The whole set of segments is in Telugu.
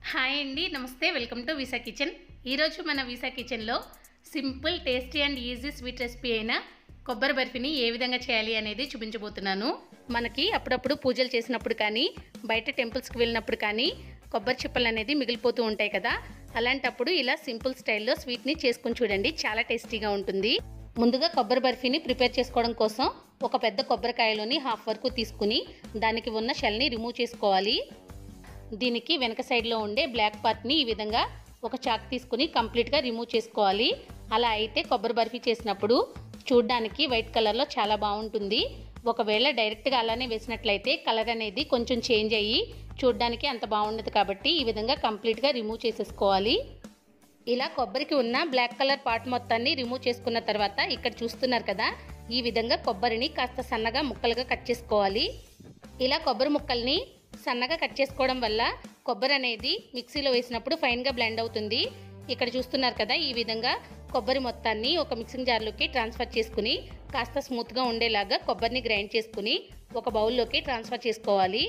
హాయ్ అండి నమస్తే వెల్కమ్ టు వీసా కిచెన్ ఈరోజు మన వీసా కిచెన్లో simple tasty and easy sweet recipe అయిన కొబ్బరి బర్ఫీని ఏ విధంగా చేయాలి అనేది చూపించబోతున్నాను మనకి అప్పుడప్పుడు పూజలు చేసినప్పుడు కానీ బయట టెంపుల్స్కి వెళ్ళినప్పుడు కానీ కొబ్బరి చిప్పలు అనేది మిగిలిపోతూ ఉంటాయి కదా అలాంటప్పుడు ఇలా సింపుల్ స్టైల్లో స్వీట్ని చేసుకుని చూడండి చాలా టేస్టీగా ఉంటుంది ముందుగా కొబ్బరి బర్ఫీని ప్రిపేర్ చేసుకోవడం కోసం ఒక పెద్ద కొబ్బరికాయలోని హాఫ్ వరకు తీసుకుని దానికి ఉన్న షెల్ని రిమూవ్ చేసుకోవాలి దీనికి వెనక సైడ్లో ఉండే బ్లాక్ పార్ట్ని ఈ విధంగా ఒక చాక్ తీసుకుని కంప్లీట్గా రిమూవ్ చేసుకోవాలి అలా అయితే కొబ్బరి బర్ఫీ చేసినప్పుడు చూడ్డానికి వైట్ కలర్లో చాలా బాగుంటుంది ఒకవేళ డైరెక్ట్గా అలానే వేసినట్లయితే కలర్ అనేది కొంచెం చేంజ్ అయ్యి చూడ్డానికి అంత బాగుండదు కాబట్టి ఈ విధంగా కంప్లీట్గా రిమూవ్ చేసేసుకోవాలి ఇలా కొబ్బరికి ఉన్న బ్లాక్ కలర్ పార్ట్ మొత్తాన్ని రిమూవ్ చేసుకున్న తర్వాత ఇక్కడ చూస్తున్నారు కదా ఈ విధంగా కొబ్బరిని కాస్త సన్నగా ముక్కలుగా కట్ చేసుకోవాలి ఇలా కొబ్బరి ముక్కల్ని సన్నగా కట్ చేసుకోవడం వల్ల కొబ్బరి అనేది మిక్సీలో వేసినప్పుడు ఫైన్గా బ్లెండ్ అవుతుంది ఇక్కడ చూస్తున్నారు కదా ఈ విధంగా కొబ్బరి మొత్తాన్ని ఒక మిక్సింగ్ జార్లోకి ట్రాన్స్ఫర్ చేసుకుని కాస్త స్మూత్గా ఉండేలాగా కొబ్బరిని గ్రైండ్ చేసుకుని ఒక బౌల్లోకి ట్రాన్స్ఫర్ చేసుకోవాలి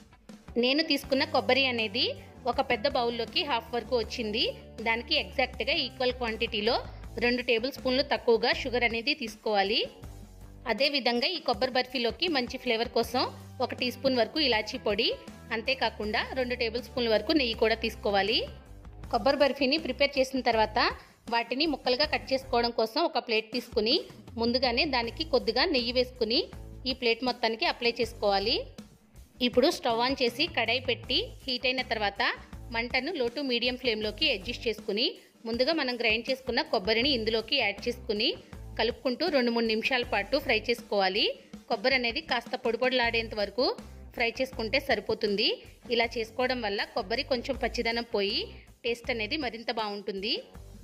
నేను తీసుకున్న కొబ్బరి అనేది ఒక పెద్ద బౌల్లోకి హాఫ్ వరకు వచ్చింది దానికి ఎగ్జాక్ట్గా ఈక్వల్ క్వాంటిటీలో రెండు టేబుల్ స్పూన్లు తక్కువగా షుగర్ అనేది తీసుకోవాలి అదేవిధంగా ఈ కొబ్బరి బర్ఫీలోకి మంచి ఫ్లేవర్ కోసం ఒక టీ స్పూన్ వరకు ఇలాచీ పొడి అంతేకాకుండా రెండు టేబుల్ స్పూన్ల వరకు నెయ్యి కూడా తీసుకోవాలి కొబ్బరి బర్ఫీని ప్రిపేర్ చేసిన తర్వాత వాటిని ముక్కలుగా కట్ చేసుకోవడం కోసం ఒక ప్లేట్ తీసుకుని ముందుగానే దానికి కొద్దిగా నెయ్యి వేసుకుని ఈ ప్లేట్ మొత్తానికి అప్లై చేసుకోవాలి ఇప్పుడు స్టవ్ ఆన్ చేసి కడాయి పెట్టి హీట్ అయిన తర్వాత మంటను లో టు మీడియం ఫ్లేమ్లోకి అడ్జస్ట్ చేసుకుని ముందుగా మనం గ్రైండ్ చేసుకున్న కొబ్బరిని ఇందులోకి యాడ్ చేసుకుని కలుపుకుంటూ రెండు మూడు నిమిషాల పాటు ఫ్రై చేసుకోవాలి కొబ్బరి అనేది కాస్త పొడి పొడిలాడేంత వరకు ఫ్రై చేసుకుంటే సరిపోతుంది ఇలా చేసుకోవడం వల్ల కొబ్బరి కొంచెం పచ్చిదనం పోయి టేస్ట్ అనేది మరింత బాగుంటుంది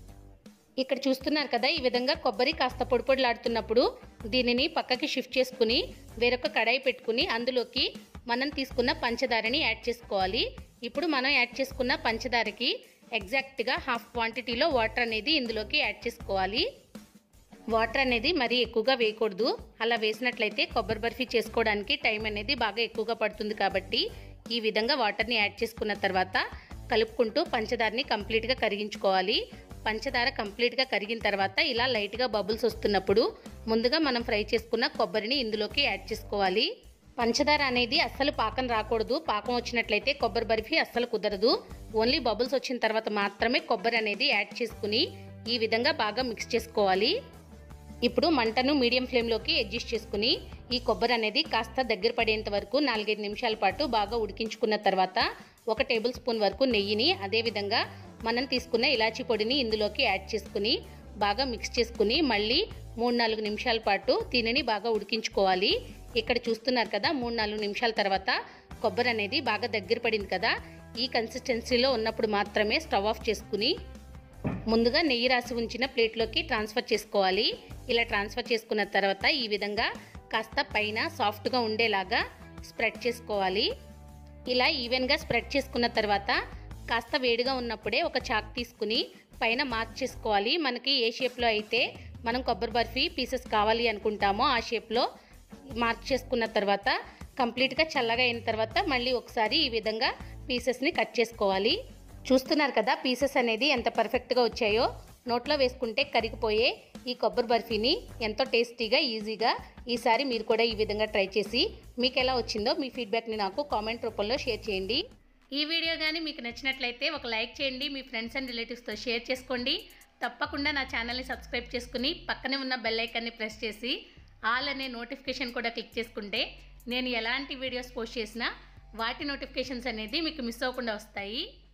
ఇక్కడ చూస్తున్నారు కదా ఈ విధంగా కొబ్బరి కాస్త పొడి పొడిలాడుతున్నప్పుడు దీనిని పక్కకి షిఫ్ట్ చేసుకుని వేరొక కడాయి పెట్టుకుని అందులోకి మనం తీసుకున్న పంచదారని యాడ్ చేసుకోవాలి ఇప్పుడు మనం యాడ్ చేసుకున్న పంచదారకి ఎగ్జాక్ట్గా హాఫ్ క్వాంటిటీలో వాటర్ అనేది ఇందులోకి యాడ్ చేసుకోవాలి వాటర్ అనేది మరీ ఎక్కువగా వేయకూడదు అలా వేసినట్లయితే కొబ్బరి బర్ఫీ చేసుకోవడానికి టైం అనేది బాగా ఎక్కువగా పడుతుంది కాబట్టి ఈ విధంగా వాటర్ని యాడ్ చేసుకున్న తర్వాత కలుపుకుంటూ పంచదారని కంప్లీట్గా కరిగించుకోవాలి పంచదార కంప్లీట్గా కరిగిన తర్వాత ఇలా లైట్గా బబుల్స్ వస్తున్నప్పుడు ముందుగా మనం ఫ్రై చేసుకున్న కొబ్బరిని ఇందులోకి యాడ్ చేసుకోవాలి పంచదార అనేది అస్సలు పాకం రాకూడదు పాకం వచ్చినట్లయితే కొబ్బరి బర్ఫీ అస్సలు కుదరదు ఓన్లీ బబుల్స్ వచ్చిన తర్వాత మాత్రమే కొబ్బరి అనేది యాడ్ చేసుకుని ఈ విధంగా బాగా మిక్స్ చేసుకోవాలి ఇప్పుడు మంటను మీడియం ఫ్లేమ్లోకి అడ్జస్ట్ చేసుకుని ఈ కొబ్బరి అనేది కాస్త దగ్గర పడేంత వరకు నాలుగైదు నిమిషాల పాటు బాగా ఉడికించుకున్న తర్వాత ఒక టేబుల్ స్పూన్ వరకు నెయ్యిని అదేవిధంగా మనం తీసుకున్న ఇలాచీ పొడిని ఇందులోకి యాడ్ చేసుకుని బాగా మిక్స్ చేసుకుని మళ్ళీ మూడు నాలుగు నిమిషాల పాటు దీనిని బాగా ఉడికించుకోవాలి ఇక్కడ చూస్తున్నారు కదా మూడు నాలుగు నిమిషాల తర్వాత కొబ్బరి అనేది బాగా దగ్గర పడింది కదా ఈ కన్సిస్టెన్సీలో ఉన్నప్పుడు మాత్రమే స్టవ్ ఆఫ్ చేసుకుని ముందుగా నెయ్యి రాసి ఉంచిన ప్లేట్లోకి ట్రాన్స్ఫర్ చేసుకోవాలి ఇలా ట్రాన్స్ఫర్ చేసుకున్న తర్వాత ఈ విధంగా కాస్త పైన సాఫ్ట్గా ఉండేలాగా స్ప్రెడ్ చేసుకోవాలి ఇలా ఈవెన్గా స్ప్రెడ్ చేసుకున్న తర్వాత కాస్త వేడిగా ఉన్నప్పుడే ఒక చాక్ తీసుకుని పైన మార్క్ చేసుకోవాలి మనకి ఏ షేప్లో అయితే మనం కొబ్బరి బర్ఫీ పీసెస్ కావాలి అనుకుంటామో ఆ షేప్లో మార్క్ చేసుకున్న తర్వాత కంప్లీట్గా చల్లగా అయిన తర్వాత మళ్ళీ ఒకసారి ఈ విధంగా పీసెస్ని కట్ చేసుకోవాలి చూస్తున్నారు కదా పీసెస్ అనేది ఎంత పర్ఫెక్ట్గా వచ్చాయో నోట్లో వేసుకుంటే కరిగిపోయే ఈ కొబ్బరి బర్ఫీని ఎంతో టేస్టీగా ఈజీగా ఈసారి మీరు కూడా ఈ విధంగా ట్రై చేసి మీకు ఎలా వచ్చిందో మీ ఫీడ్బ్యాక్ని నాకు కామెంట్ రూపంలో షేర్ చేయండి ఈ వీడియో కానీ మీకు నచ్చినట్లయితే ఒక లైక్ చేయండి మీ ఫ్రెండ్స్ అండ్ రిలేటివ్స్తో షేర్ చేసుకోండి తప్పకుండా నా ఛానల్ని సబ్స్క్రైబ్ చేసుకుని పక్కనే ఉన్న బెల్ ఐకాన్ని ప్రెస్ చేసి ఆల్ అనే నోటిఫికేషన్ కూడా క్లిక్ చేసుకుంటే నేను ఎలాంటి వీడియోస్ పోస్ట్ చేసినా వాటి నోటిఫికేషన్స్ అనేది మీకు మిస్ అవ్వకుండా వస్తాయి